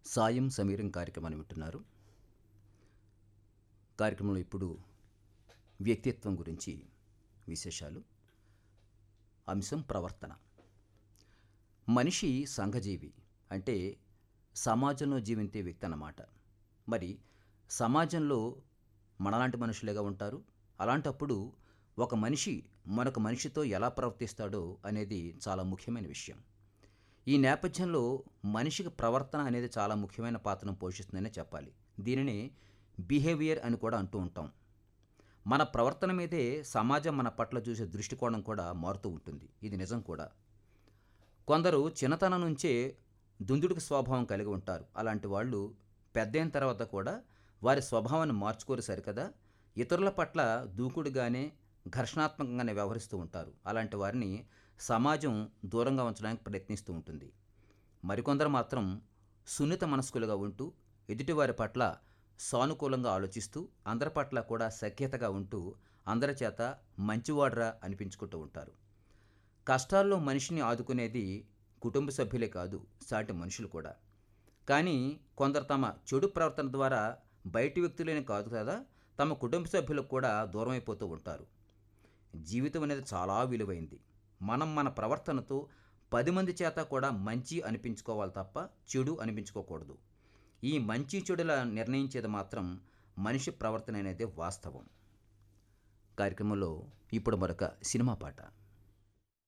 సాయం సమీరం కార్యక్రమాన్ని వింటున్నారు కార్యక్రమంలో ఇప్పుడు వ్యక్తిత్వం గురించి విశేషాలు అంశం ప్రవర్తన మనిషి సంఘజీవి అంటే సమాజంలో జీవించే వ్యక్తి అన్నమాట మరి సమాజంలో మనలాంటి మనుషులేగా ఉంటారు అలాంటప్పుడు ఒక మనిషి మరొక మనిషితో ఎలా ప్రవర్తిస్తాడో అనేది చాలా ముఖ్యమైన విషయం ఈ నేపథ్యంలో మనిషికి ప్రవర్తన అనేది చాలా ముఖ్యమైన పాత్రను పోషిస్తుందనే చెప్పాలి దీనిని బిహేవియర్ అని కూడా అంటూ ఉంటాం మన ప్రవర్తన మీదే సమాజం మన పట్ల చూసే దృష్టికోణం కూడా మారుతూ ఉంటుంది ఇది నిజం కూడా కొందరు చిన్నతనం నుంచే దుందుడికి స్వభావం కలిగి ఉంటారు అలాంటి వాళ్ళు పెద్దయిన తర్వాత కూడా వారి స్వభావాన్ని మార్చుకోరు సరికదా ఇతరుల పట్ల దూకుడుగానే ఘర్షణాత్మకంగానే వ్యవహరిస్తూ ఉంటారు అలాంటి వారిని సమాజం దూరంగా ఉంచడానికి ప్రయత్నిస్తూ ఉంటుంది మరికొందరు మాత్రం సున్నిత మనస్కులుగా ఉంటూ ఎదుటివారి పట్ల సానుకూలంగా ఆలోచిస్తూ అందరి పట్ల కూడా సఖ్యతగా ఉంటూ అందరి చేత మంచివాడ్రా అనిపించుకుంటూ ఉంటారు కష్టాల్లో మనిషిని ఆదుకునేది కుటుంబ సభ్యులే కాదు సాటి మనుషులు కూడా కానీ కొందరు తమ చెడు ప్రవర్తన ద్వారా బయటి వ్యక్తులేనే కాదు కదా తమ కుటుంబ సభ్యులకు కూడా దూరం అయిపోతూ ఉంటారు జీవితం అనేది చాలా విలువైంది మనం మన ప్రవర్తనతో పది మంది చేత కూడా మంచి అనిపించుకోవాలి తప్ప చెడు అనిపించుకోకూడదు ఈ మంచి చెడుల నిర్ణయించేది మాత్రం మనిషి ప్రవర్తన అనేది వాస్తవం కార్యక్రమంలో ఇప్పుడు మరొక సినిమా పాట